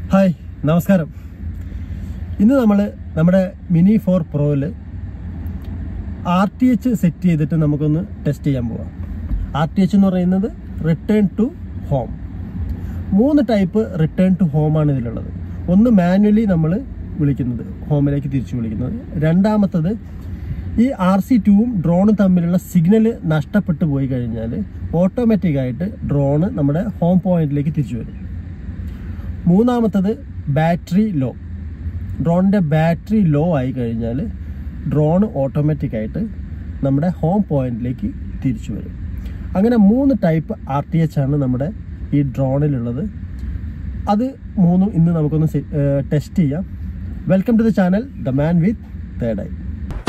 hi നമസ്കാരം ഇന്ന് നമ്മൾ നമ്മുടെ മിനി ഫോർ പ്രോയിൽ ആർ ടി എച്ച് സെറ്റ് ചെയ്തിട്ട് നമുക്കൊന്ന് ടെസ്റ്റ് ചെയ്യാൻ പോവാം ആർ ടി എച്ച് എന്ന് പറയുന്നത് റിട്ടേൺ ടു ഹോം മൂന്ന് ടൈപ്പ് റിട്ടേൺ ടു ഹോമാണ് ഇതിലുള്ളത് ഒന്ന് മാനുവലി നമ്മൾ വിളിക്കുന്നത് ഹോമിലേക്ക് തിരിച്ചു വിളിക്കുന്നത് രണ്ടാമത്തത് ഈ ആർ സി ടുവും ഡ്രോണും തമ്മിലുള്ള സിഗ്നൽ നഷ്ടപ്പെട്ടു പോയി കഴിഞ്ഞാൽ ഓട്ടോമാറ്റിക്കായിട്ട് ഡ്രോണ് നമ്മുടെ ഹോം പോയിന്റിലേക്ക് തിരിച്ചു വരും മൂന്നാമത്തത് ബാറ്ററി ലോ ഡ്രോണിൻ്റെ ബാറ്ററി ലോ ആയി കഴിഞ്ഞാൽ ഡ്രോൺ ഓട്ടോമാറ്റിക്കായിട്ട് നമ്മുടെ ഹോം പോയിന്റിലേക്ക് തിരിച്ചു വരും അങ്ങനെ മൂന്ന് ടൈപ്പ് ആർ ടി എച്ച് ആണ് നമ്മുടെ ഈ ഡ്രോണിലുള്ളത് അത് മൂന്നും ഇന്ന് നമുക്കൊന്ന് ടെസ്റ്റ് ചെയ്യാം welcome to the channel the man with third eye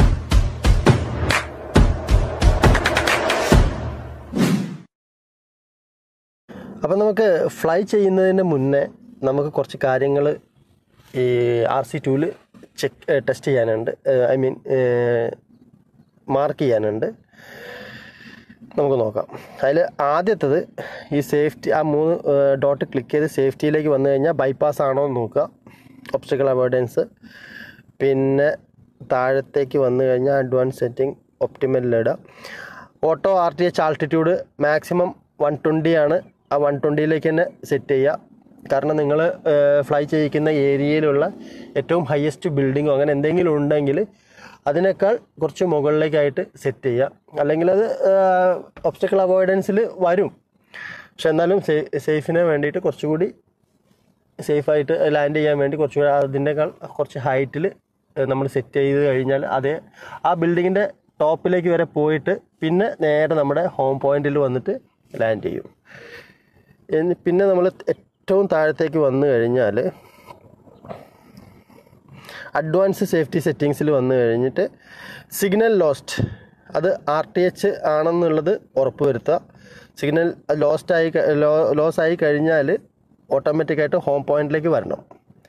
അപ്പം നമുക്ക് ഫ്ലൈ ചെയ്യുന്നതിന് മുന്നേ നമുക്ക് കുറച്ച് കാര്യങ്ങൾ ഈ ആർ സി ടൂവിൽ ചെക്ക് ടെസ്റ്റ് ചെയ്യാനുണ്ട് ഐ മീൻ മാർക്ക് ചെയ്യാനുണ്ട് നമുക്ക് നോക്കാം അതിൽ ആദ്യത്തത് ഈ സേഫ്റ്റി ആ മൂന്ന് ഡോട്ട് ക്ലിക്ക് ചെയ്ത് സേഫ്റ്റിയിലേക്ക് വന്നു കഴിഞ്ഞാൽ ബൈപ്പാസ് ആണോ എന്ന് നോക്കുക ഒബ്സ്റ്റക്കിൾ അവോയ്ഡൻസ് പിന്നെ താഴത്തേക്ക് വന്നു കഴിഞ്ഞാൽ അഡ്വാൻസ് സെറ്റിംഗ് ഒപ്റ്റിമലിലിടുക auto R T H altitude maximum one ട്വൻറ്റിയാണ് ആ വൺ ട്വൻറ്റിയിലേക്ക് തന്നെ സെറ്റ് ചെയ്യുക കാരണം നിങ്ങൾ ഫ്ലൈ ചെയ്യിക്കുന്ന ഏരിയയിലുള്ള ഏറ്റവും ഹയസ്റ്റ് ബിൽഡിങ്ങോ അങ്ങനെ എന്തെങ്കിലും ഉണ്ടെങ്കിൽ അതിനേക്കാൾ കുറച്ച് മുകളിലേക്കായിട്ട് സെറ്റ് ചെയ്യുക അല്ലെങ്കിൽ അത് ഒബ്സ്റ്റക്കിൾ അവോയ്ഡൻസിൽ വരും പക്ഷെ എന്നാലും സേഫിന് വേണ്ടിയിട്ട് കുറച്ചുകൂടി സേഫായിട്ട് ലാൻഡ് ചെയ്യാൻ വേണ്ടി കുറച്ചുകൂടി അതിൻ്റെക്കാൾ കുറച്ച് ഹൈറ്റിൽ നമ്മൾ സെറ്റ് ചെയ്ത് കഴിഞ്ഞാൽ അതേ ആ ബിൽഡിങ്ങിൻ്റെ ടോപ്പിലേക്ക് വരെ പോയിട്ട് പിന്നെ നേരെ നമ്മുടെ ഹോം പോയിന്റിൽ വന്നിട്ട് ലാൻഡ് ചെയ്യും എന്ന് പിന്നെ നമ്മൾ ഏറ്റവും താഴത്തേക്ക് വന്നു കഴിഞ്ഞാൽ അഡ്വാൻസ് സേഫ്റ്റി സെറ്റിങ്സിൽ വന്നു കഴിഞ്ഞിട്ട് സിഗ്നൽ ലോസ്റ്റ് അത് ആർ ടി എച്ച് ആണെന്നുള്ളത് ഉറപ്പ് വരുത്തുക സിഗ്നൽ ലോസ്റ്റ് ആയി ലോസ് ആയി കഴിഞ്ഞാൽ ഓട്ടോമാറ്റിക്കായിട്ട് ഹോം പോയിന്റിലേക്ക് വരണം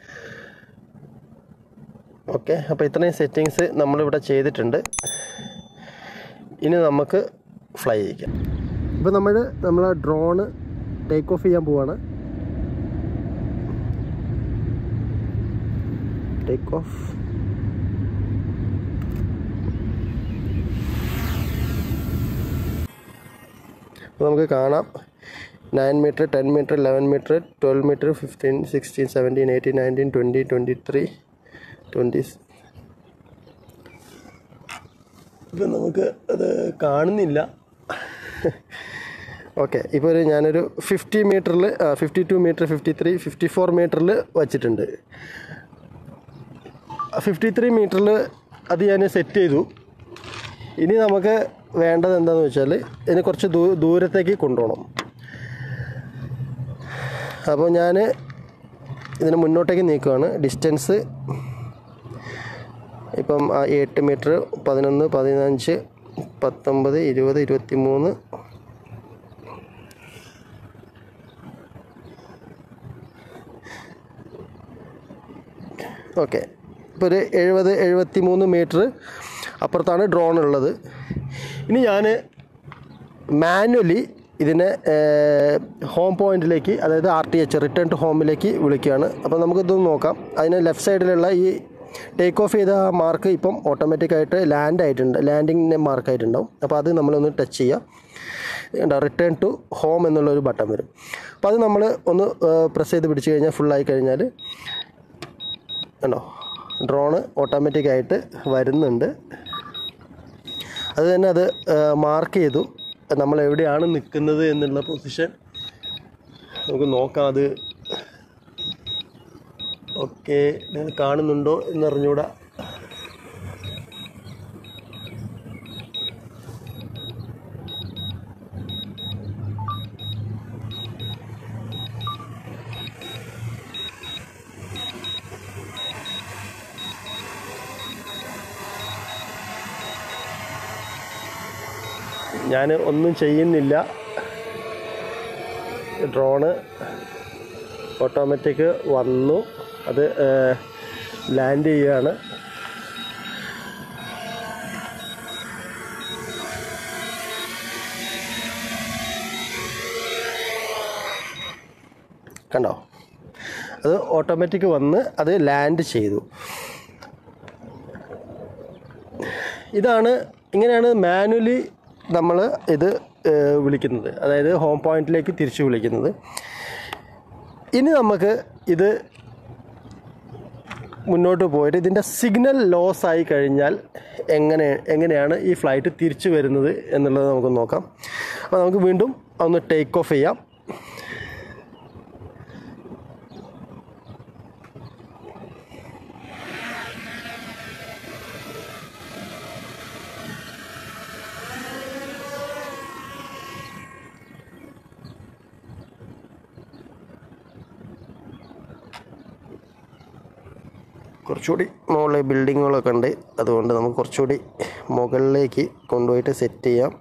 ഓക്കെ അപ്പോൾ ഇത്രയും സെറ്റിങ്സ് നമ്മളിവിടെ ചെയ്തിട്ടുണ്ട് ഇനി നമുക്ക് ഫ്ലൈ ചെയ്യിക്കാം ഇപ്പോൾ നമ്മൾ നമ്മൾ ഡ്രോണ് ടേക്ക് ഓഫ് ചെയ്യാൻ പോവാണ് ടേക്ക് ഓഫ് അപ്പോൾ നമുക്ക് കാണാം nine metre ten metre eleven metre twelve metre fifteen sixteen seventeen eighteen nineteen twenty twenty three twenty ഇപ്പം നമുക്ക് അത് കാണുന്നില്ല ഓക്കെ ഇപ്പോൾ ഒരു ഞാനൊരു ഫിഫ്റ്റി മീറ്ററിൽ fifty two metre fifty three fifty four മീറ്ററിൽ വച്ചിട്ടുണ്ട് ഫിഫ്റ്റി ത്രീ മീറ്ററിൽ അത് ഞാൻ സെറ്റ് ചെയ്തു ഇനി നമുക്ക് വേണ്ടത് എന്താണെന്ന് വെച്ചാൽ ഇതിന് കുറച്ച് ദൂ ദൂരത്തേക്ക് കൊണ്ടുപോകണം അപ്പോൾ ഞാൻ ഇതിന് മുന്നോട്ടേക്ക് നീക്കുകയാണ് ഡിസ്റ്റൻസ് ഇപ്പം ആ എട്ട് മീറ്റർ പതിനൊന്ന് പതിനഞ്ച് പത്തൊമ്പത് ഇരുപത് ഇരുപത്തി മൂന്ന് ഓക്കെ ഇപ്പോൾ ഒരു എഴുപത് എഴുപത്തി മൂന്ന് മീറ്റർ അപ്പുറത്താണ് ഡ്രോൺ ഉള്ളത് ഇനി ഞാൻ മാനുവലി ഇതിനെ ഹോം പോയിന്റിലേക്ക് അതായത് R T H return to ഹോമിലേക്ക് വിളിക്കുകയാണ് അപ്പോൾ നമുക്കിതൊന്ന് നോക്കാം അതിന് ലെഫ്റ്റ് സൈഡിലുള്ള ഈ ടേക്ക് ഓഫ് ചെയ്ത മാർക്ക് ഇപ്പം ഓട്ടോമാറ്റിക്കായിട്ട് ലാൻഡ് ആയിട്ടുണ്ട് ലാൻഡിങ്ങിൻ്റെ മാർക്ക് ആയിട്ടുണ്ടാവും അപ്പോൾ അത് നമ്മളൊന്ന് ടച്ച് ചെയ്യുക റിട്ടേൺ ടു ഹോം എന്നുള്ളൊരു ബട്ടൺ വരും അപ്പോൾ അത് നമ്മൾ ഒന്ന് പ്രസ് ചെയ്ത് പിടിച്ച് കഴിഞ്ഞാൽ ഫുള്ളായി കഴിഞ്ഞാൽ കണ്ടോ ഡ്രോണ് ഓട്ടോമാറ്റിക്കായിട്ട് വരുന്നുണ്ട് അത് തന്നെ അത് മാർക്ക് ചെയ്തു നമ്മൾ എവിടെയാണ് നിൽക്കുന്നത് എന്നുള്ള പൊസിഷൻ നമുക്ക് നോക്കാം അത് ഓക്കെ നിങ്ങൾ കാണുന്നുണ്ടോ എന്നറിഞ്ഞൂടാ ഞാൻ ഒന്നും ചെയ്യുന്നില്ല ഡ്രോണ് ഓട്ടോമാറ്റിക് വന്നു അത് ലാൻഡ് ചെയ്യുകയാണ് കണ്ടോ അത് ഓട്ടോമാറ്റിക് വന്ന് അത് ലാൻഡ് ചെയ്തു ഇതാണ് ഇങ്ങനെയാണ് മാനുവലി നമ്മൾ ഇത് ഏഹ്, വിളിക്കുന്നത് അതായത് ഹോം പോയിന്റിലേക്ക് തിരിച്ചു വിളിക്കുന്നത് ഇനി നമുക്ക് ഇത് മുന്നോട്ട് പോയിട്ട് ഇതിൻ്റെ സിഗ്നൽ ലോസ് ആയി കഴിഞ്ഞാൽ എങ്ങനെ എങ്ങനെയാണ് ഈ ഫ്ലൈറ്റ് തിരിച്ചു വരുന്നത് എന്നുള്ളത് നമുക്ക് നോക്കാം അപ്പോൾ നമുക്ക് വീണ്ടും ഒന്ന് ടേക്ക് ഓഫ് ചെയ്യാം കുറച്ചുകൂടി മുകളിൽ ബിൽഡിങ്ങുകളൊക്കെ ഉണ്ട് അതുകൊണ്ട് നമുക്ക് കുറച്ചുകൂടി മുകളിലേക്ക് കൊണ്ടുപോയിട്ട് സെറ്റ് ചെയ്യാം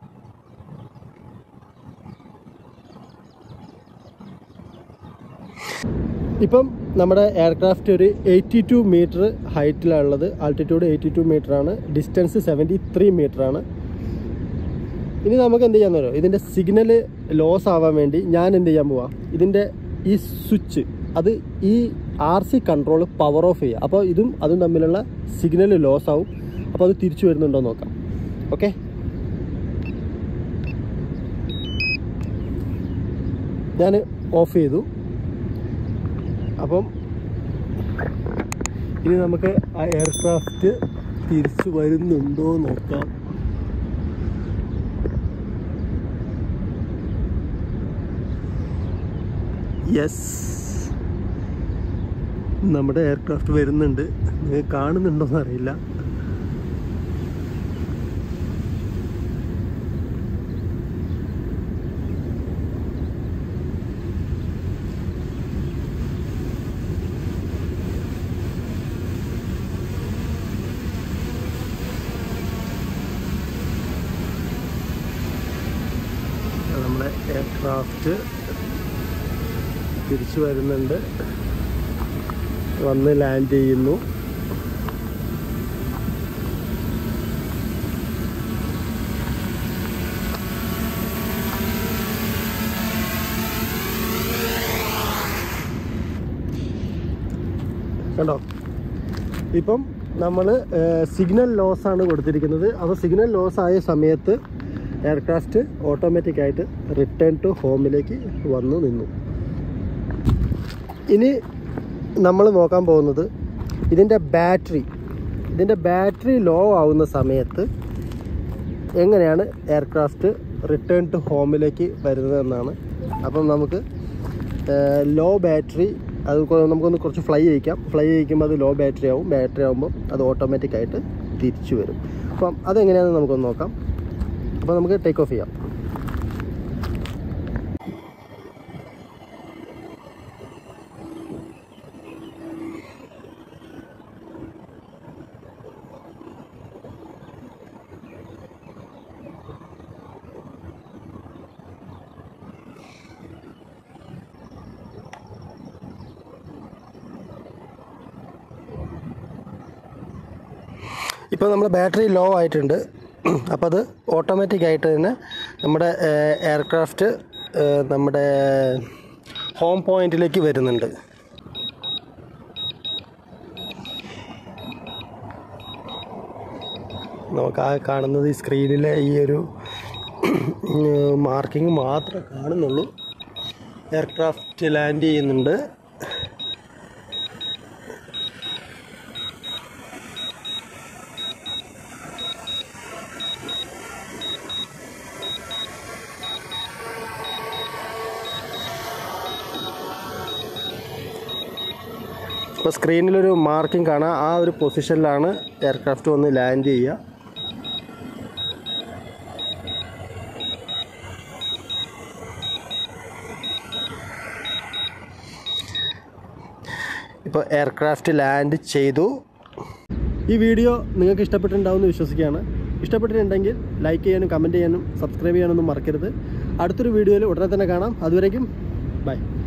ഇപ്പം നമ്മുടെ എയർക്രാഫ്റ്റ് ഒരു എയ്റ്റി ടു മീറ്റർ ഹൈറ്റിലാണുള്ളത് ആൾട്ടിറ്റ്യൂഡ് എയ്റ്റി ടു മീറ്റർ ആണ് ഡിസ്റ്റൻസ് സെവൻറ്റി ത്രീ മീറ്റർ ആണ് ഇനി നമുക്ക് എന്ത് ചെയ്യാൻ അറിയോ ഇതിൻ്റെ സിഗ്നൽ ലോസ് ആവാൻ വേണ്ടി ഞാൻ എന്ത് ചെയ്യാൻ പോവാം ഇതിൻ്റെ ഈ സ്വിച്ച് അത് ഈ R C control power off ചെയ്യുക അപ്പോൾ ഇതും അതും തമ്മിലുള്ള സിഗ്നൽ ലോസ് ആവും അപ്പോൾ അത് തിരിച്ചു വരുന്നുണ്ടോ എന്ന് നോക്കാം ഓക്കെ ഞാൻ ഓഫ് ചെയ്തു അപ്പം ഇനി നമുക്ക് ആ എയർക്രാഫ്റ്റ് തിരിച്ചു വരുന്നുണ്ടോ എന്ന് നോക്കാം യെസ് നമ്മുടെ എയർക്രാഫ്റ്റ് വരുന്നുണ്ട് നിങ്ങൾ കാണുന്നുണ്ടോന്ന് അറിയില്ല നമ്മുടെ എയർക്രാഫ്റ്റ് തിരിച്ചു വരുന്നുണ്ട് വന്ന് ലാൻഡ് ചെയ്യുന്നു കണ്ടോ ഇപ്പം നമ്മൾ സിഗ്നൽ ലോസ് ആണ് കൊടുത്തിരിക്കുന്നത് അപ്പോൾ സിഗ്നൽ ലോസ് ആയ സമയത്ത് എയർക്രാഫ്റ്റ് ഓട്ടോമാറ്റിക്കായിട്ട് റിട്ടേൺ ടു ഹോമിലേക്ക് വന്നു നിന്നു ഇനി നമ്മൾ നോക്കാൻ പോകുന്നത് ഇതിൻ്റെ ബാറ്ററി ഇതിൻ്റെ ബാറ്ററി ലോ ആവുന്ന സമയത്ത് എങ്ങനെയാണ് എയർക്രാഫ്റ്റ് റിട്ടേൺ ടു ഹോമിലേക്ക് വരുന്നതെന്നാണ് അപ്പം നമുക്ക് ലോ ബാറ്ററി അത് കൊ- നമുക്കൊന്ന് കുറച്ച് ഫ്ലൈ ചെയ്യിക്കാം ഫ്ലൈ ചെയ്യിക്കുമ്പോൾ അത് ലോ ബാറ്ററി ആവും ബാറ്ററി ആകുമ്പോൾ അത് ഓട്ടോമാറ്റിക്കായിട്ട് തിരിച്ചു വരും അപ്പം അതെങ്ങനെയാണെന്ന് നമുക്കൊന്ന് നോക്കാം അപ്പോൾ നമുക്ക് ടേക്ക് ഓഫ് ചെയ്യാം ഇപ്പോൾ നമ്മുടെ ബാറ്ററി ലോ ആയിട്ടുണ്ട് അപ്പോൾ അത് ഓട്ടോമാറ്റിക് ആയിട്ട് തന്നെ നമ്മുടെ എയർക്രാഫ്റ്റ് നമ്മുടെ ഹോം പോയിന്റിലേക്ക് വരുന്നുണ്ട് നമുക്ക് ആ കാണുന്നത് ഈ സ്ക്രീനിലെ ഈ ഒരു മാർക്കിംഗ് മാത്രമേ കാണുന്നുള്ളൂ എയർക്രാഫ്റ്റ് ലാൻഡ് ചെയ്യുന്നുണ്ട് ഇപ്പോൾ സ്ക്രീനിലൊരു മാർക്കിംഗ് കാണാം ആ ഒരു പൊസിഷനിലാണ് എയർക്രാഫ്റ്റ് വന്ന് ലാൻഡ് ചെയ്യുക ഇപ്പോൾ എയർക്രാഫ്റ്റ് ലാൻഡ് ചെയ്തു ഈ വീഡിയോ നിങ്ങൾക്ക് ഇഷ്ടപ്പെട്ടിട്ടുണ്ടാവും എന്ന് വിശ്വസിക്കുകയാണ് ഇഷ്ടപ്പെട്ടിട്ടുണ്ടെങ്കിൽ ലൈക്ക് ചെയ്യാനും കമൻറ്റ് ചെയ്യാനും സബ്സ്ക്രൈബ് ചെയ്യാനൊന്നും മറക്കരുത് അടുത്തൊരു വീഡിയോയിൽ ഉടനെ തന്നെ കാണാം അതുവരേക്കും ബൈ